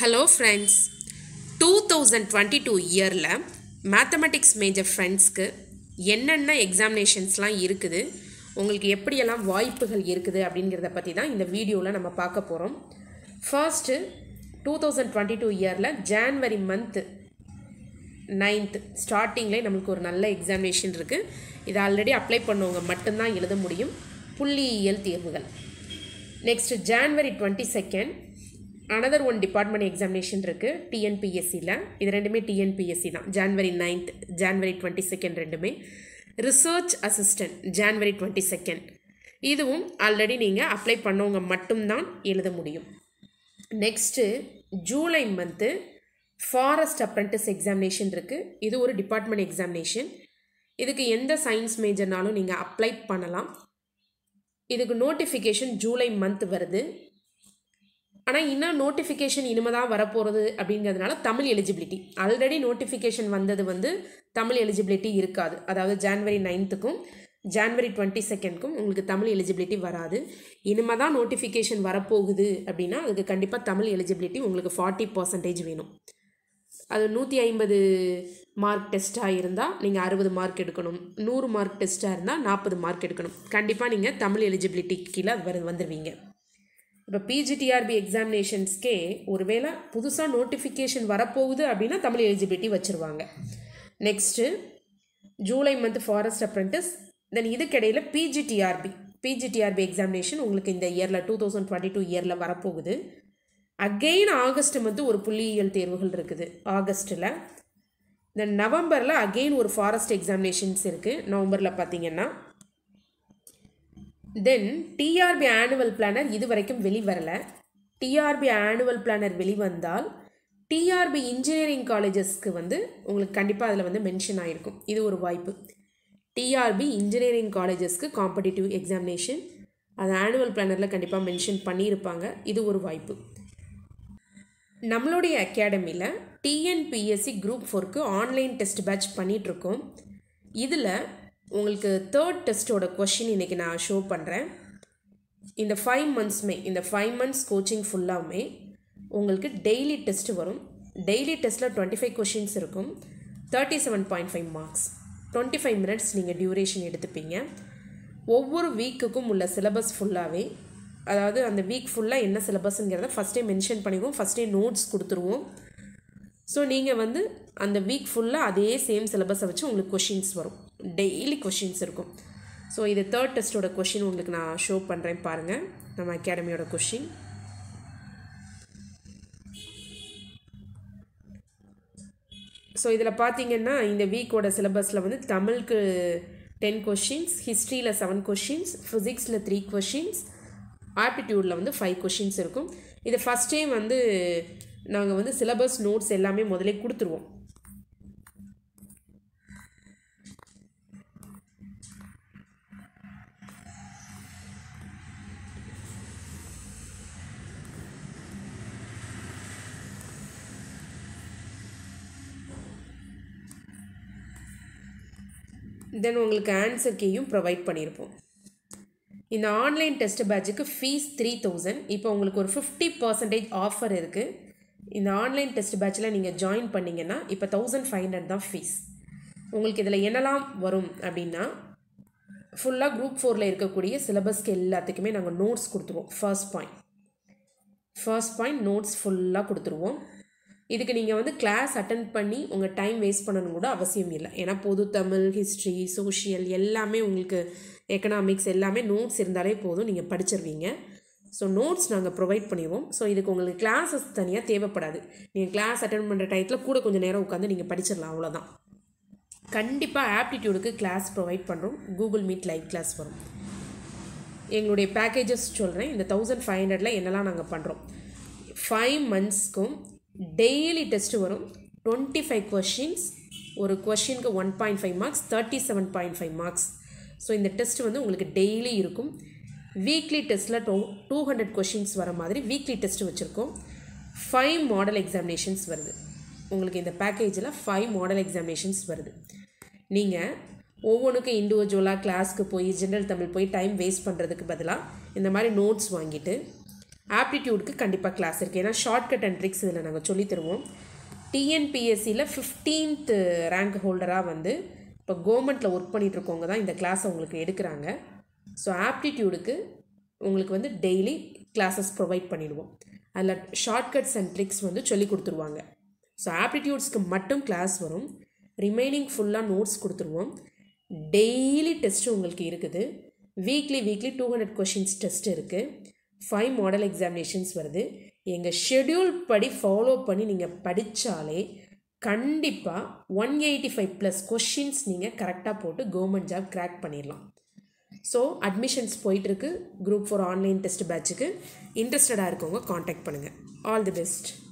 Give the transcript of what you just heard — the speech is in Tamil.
hello friends two thousand twenty two இயரில் மேத்தமெட்டிக்ஸ் மேஜர் ஃப்ரெண்ட்ஸ்க்கு என்னென்ன எக்ஸாமினேஷன்ஸ்லாம் இருக்குது உங்களுக்கு எப்படியெல்லாம் வாய்ப்புகள் இருக்குது அப்படிங்கிறத பற்றி தான் இந்த வீடியோவில் நம்ம பார்க்க போகிறோம் first two thousand twenty two இயரில் ஜான்வரி மந்த்து நைன்த் ஸ்டார்டிங்லேயே நம்மளுக்கு ஒரு நல்ல எக்ஸாமினேஷன் இருக்குது இதை ஆல்ரெடி அப்ளை பண்ணவங்க மட்டும்தான் எழுத முடியும் புள்ளியியல் தேர்வுகள் next January twenty second another one department examination இருக்குது டிஎன்பிஎஸ்சியில் இது ரெண்டுமே டிஎன்பிஎஸ்சி தான் January ninth January twenty second ரெண்டுமே research assistant January twenty second இதுவும் ஆல்ரெடி நீங்கள் அப்ளை பண்ணவங்க மட்டும்தான் எழுத முடியும் next July month forest apprentice examination இருக்குது இது ஒரு டிபார்ட்மெண்ட் எக்ஸாமினேஷன் இதுக்கு எந்த சயின்ஸ் மேஜர்னாலும் நீங்கள் அப்ளை பண்ணலாம் இதுக்கு நோட்டிஃபிகேஷன் ஜூலை மந்த் வருது ஆனால் இன்னும் நோட்டிஃபிகேஷன் இனிமே தான் வரப்போகிறது அப்படிங்கிறதுனால தமிழ் எலிஜிபிலிட்டி ஆல்ரெடி நோட்டிஃபிகேஷன் வந்தது வந்து தமிழ் எலிஜிபிலிட்டி இருக்காது அதாவது ஜான்வரி நைன்த்துக்கும் ஜான்வரி டுவெண்ட்டி செகண்ட்க்கும் உங்களுக்கு தமிழ் எலிஜிபிலிட்டி வராது இனிமே தான் நோட்டிஃபிகேஷன் வரப்போகுது அப்படின்னா அதுக்கு கண்டிப்பாக தமிழ் எலிஜிபிலிட்டி உங்களுக்கு ஃபார்ட்டி பர்சன்டேஜ் வேணும் அது நூற்றி ஐம்பது மார்க் டெஸ்ட்டாக இருந்தால் நீங்கள் அறுபது மார்க் எடுக்கணும் நூறு மார்க் டெஸ்ட்டாக இருந்தால் நாற்பது மார்க் எடுக்கணும் கண்டிப்பாக நீங்கள் தமிழ் எலிஜிபிலிட்டி கீழே வரு வந்துடுவீங்க இப்போ பிஜிடிஆர்பி எக்ஸாமினேஷன்ஸ்க்கே ஒருவேளை புதுசாக நோட்டிஃபிகேஷன் வரப்போகுது அப்படின்னா தமிழ் எலிஜிபிலிட்டி வச்சுருவாங்க next July month forest apprentice then இதுக்கிடையில் பிஜிடிஆர்பி பிஜிடிஆர்பி எக்ஸாமினேஷன் உங்களுக்கு இந்த இயரில் டூ தௌசண்ட் டுவெண்ட்டி டூ இயரில் வரப்போகுது அகெயின் ஆகஸ்ட் மந்த் ஒரு புள்ளியியல் தேர்வுகள் இருக்குது ஆகஸ்ட்டில் இந்த நவம்பரில் அகெயின் ஒரு ஃபாரஸ்ட் எக்ஸாமினேஷன்ஸ் இருக்குது நவம்பரில் பார்த்தீங்கன்னா தென் டிஆர்பி ஆனுவல் பிளானர் இது வரைக்கும் வெளிவரலை டிஆர்பி ஆனுவல் பிளானர் வெளிவந்தால் டிஆர்பி இன்ஜினியரிங் காலேஜஸ்க்கு வந்து உங்களுக்கு கண்டிப்பாக அதில் வந்து மென்ஷன் ஆகிருக்கும் இது ஒரு வாய்ப்பு டிஆர்பி இன்ஜினியரிங் காலேஜஸ்க்கு காம்படிட்டிவ் எக்ஸாமினேஷன் அது ஆனுவல் பிளானரில் கண்டிப்பாக மென்ஷன் பண்ணியிருப்பாங்க இது ஒரு வாய்ப்பு நம்மளுடைய அகாடமியில் டிஎன்பிஎஸ்சி குரூப் ஃபோருக்கு ஆன்லைன் டெஸ்ட் பேட்ச் பண்ணிகிட்ருக்கோம் இதில் உங்களுக்கு தேர்ட் டெஸ்ட்டோட கொஷின் இன்றைக்கி நான் ஷோ பண்ணுறேன் இந்த ஃபைவ் மந்த்ஸுமே இந்த ஃபைவ் மந்த்ஸ் கோச்சிங் ஃபுல்லாமே உங்களுக்கு டெய்லி டெஸ்ட் வரும் டெய்லி டெஸ்ட்டில் டுவெண்ட்டி ஃபைவ் கொஷின்ஸ் இருக்கும் thirty seven point five marks twenty five minutes நீங்கள் டியூரேஷன் எடுத்துப்பீங்க ஒவ்வொரு வீக்குக்கும் உள்ள சிலபஸ் ஃபுல்லாகவே அதாவது அந்த வீக் ஃபுல்லாக என்ன சிலபஸ்ங்கிறத ஃபஸ்ட்டே மென்ஷன் பண்ணிடுவோம் ஃபஸ்ட்டே நோட்ஸ் கொடுத்துருவோம் ஸோ நீங்கள் வந்து அந்த வீக் ஃபுல்லாக அதே சேம் சிலபஸை வச்சு உங்களுக்கு கொஷின்ஸ் வரும் டெய்லி கொஷின்ஸ் இருக்கும் ஸோ இது தேர்ட் டெஸ்ட்டோட கொஷின் உங்களுக்கு நான் ஷோ பண்ணுறேன் பாருங்கள் நம்ம அகாடமியோட கொஷின் ஸோ இதில் பார்த்தீங்கன்னா இந்த வீக்கோட சிலபஸில் வந்து தமிழுக்கு டென் கொஷின்ஸ் ஹிஸ்ட்ரியில் செவன் கொஷின்ஸ் ஃபிசிக்ஸில் த்ரீ கொஷின்ஸ் ஆப்டிடியூடில் வந்து ஃபைவ் கொஷின்ஸ் இருக்கும் இது ஃபஸ்ட் டைம் வந்து நாங்கள் வந்து சிலபஸ் நோட்ஸ் எல்லாமே முதலே கொடுத்துருவோம் தென் உங்களுக்கு ஆன்சர் கீயும் ப்ரொவைட் பண்ணியிருப்போம் இந்த ஆன்லைன் டெஸ்ட் பேட்சுக்கு ஃபீஸ் த்ரீ தௌசண்ட் இப்போ உங்களுக்கு ஒரு ஃபிஃப்டி பர்சன்டேஜ் ஆஃபர் இருக்குது இந்த ஆன்லைன் டெஸ்ட் பேட்சில் நீங்கள் ஜாயின் பண்ணிங்கன்னா இப்போ தௌசண்ட் ஃபைவ் ஹண்ட்ரட் தான் ஃபீஸ் உங்களுக்கு இதில் என்னெல்லாம் வரும் அப்படின்னா ஃபுல்லாக குரூப் ஃபோரில் இருக்கக்கூடிய சிலபஸ்க்கு எல்லாத்துக்குமே நாங்கள் நோட்ஸ் கொடுத்துருவோம் first point first point notes ஃபுல்லாக கொடுத்துருவோம் இதுக்கு நீங்கள் வந்து கிளாஸ் அட்டன் பண்ணி உங்கள் டைம் வேஸ்ட் பண்ணணும் கூட அவசியம் இல்லை ஏன்னா பொது தமிழ் ஹிஸ்ட்ரி சோஷியல் எல்லாமே உங்களுக்கு எக்கனாமிக்ஸ் எல்லாமே நோட்ஸ் இருந்தாலே போதும் நீங்கள் படிச்சிருவீங்க ஸோ நோட்ஸ் நாங்கள் ப்ரொவைட் பண்ணிடுவோம் ஸோ இதுக்கு உங்களுக்கு கிளாஸஸ் தனியாக தேவைப்படாது நீங்கள் கிளாஸ் அட்டன் பண்ணுற டயத்தில் கூட கொஞ்சம் நேரம் உட்காந்து நீங்கள் படிச்சிடலாம் அவ்வளோதான் கண்டிப்பாக ஆப்டிடியூடுக்கு கிளாஸ் ப்ரொவைட் பண்ணுறோம் கூகுள் மீட் லைவ் கிளாஸ் வரும் எங்களுடைய பேக்கேஜஸ் சொல்கிறேன் இந்த தௌசண்ட் ஃபைவ் ஹண்ட்ரடில் என்னெல்லாம் நாங்கள் பண்ணுறோம் ஃபைவ் மந்த்ஸ்க்கும் டெய்லி டெஸ்ட்டு வரும் டுவெண்ட்டி ஃபைவ் கொஷின்ஸ் ஒரு கொஷினுக்கு one point five marks thirty seven point five marks so இந்த டெஸ்ட் வந்து உங்களுக்கு டெய்லி இருக்கும் வீக்லி டெஸ்ட்டில் டூ டூ ஹண்ட்ரட் கொஷின்ஸ் வர மாதிரி வீக்லி டெஸ்ட் வச்சுருக்கோம் ஃபைவ் மாடல் எக்ஸாமினேஷன்ஸ் வருது உங்களுக்கு இந்த பேக்கேஜில் ஃபைவ் மாடல் எக்ஸாமினேஷன்ஸ் வருது நீங்கள் ஒவ்வொன்றுக்கும் இண்டிவிஜுவலாக கிளாஸ்க்கு போய் ஜென்ரல் தமிழ் போய் டைம் வேஸ்ட் பண்ணுறதுக்கு பதிலாக இந்த மாதிரி நோட்ஸ் வாங்கிட்டு ஆப்டிடியூடுக்கு கண்டிப்பாக கிளாஸ் இருக்குது ஏன்னா ஷார்ட்கட் அண்ட் ட்ரிக்ஸ் இதில் நாங்கள் சொல்லித் தருவோம் டிஎன்பிஎஸ்சியில் ஃபிஃப்டீன்த் ரேங்க் ஹோல்டராக வந்து இப்போ கவர்மெண்ட்டில் ஒர்க் பண்ணிட்டு இருக்கவங்க தான் இந்த கிளாஸை உங்களுக்கு எடுக்கிறாங்க ஸோ ஆப்டிடியூடுக்கு உங்களுக்கு வந்து டெய்லி கிளாஸஸ் ப்ரொவைட் பண்ணிடுவோம் அதில் ஷார்ட்கட்ஸ் அண்ட் ட்ரிக்ஸ் வந்து சொல்லி கொடுத்துருவாங்க ஸோ ஆப்டிடியூட்ஸ்க்கு மட்டும் கிளாஸ் வரும் ரிமைனிங் ஃபுல்லாக நோட்ஸ் கொடுத்துருவோம் டெய்லி டெஸ்ட் உங்களுக்கு இருக்குது weekly weekly two hundred questions test இருக்குது ஃபைவ் மாடல் எக்ஸாமினேஷன்ஸ் வருது எங்கள் ஷெட்யூல் படி ஃபாலோ பண்ணி நீங்கள் படித்தாலே கண்டிப்பாக one eighty five plus questions நீங்கள் கரெக்டாக போட்டு கவர்மெண்ட் ஜாப் கிராக் பண்ணிடலாம் ஸோ அட்மிஷன்ஸ் போயிட்டுருக்கு குரூப் ஃபார் ஆன்லைன் டெஸ்ட் பேட்சுக்கு இன்ட்ரெஸ்டடாக இருக்கவங்க காண்டாக்ட் பண்ணுங்கள் ஆல் தி பெஸ்ட்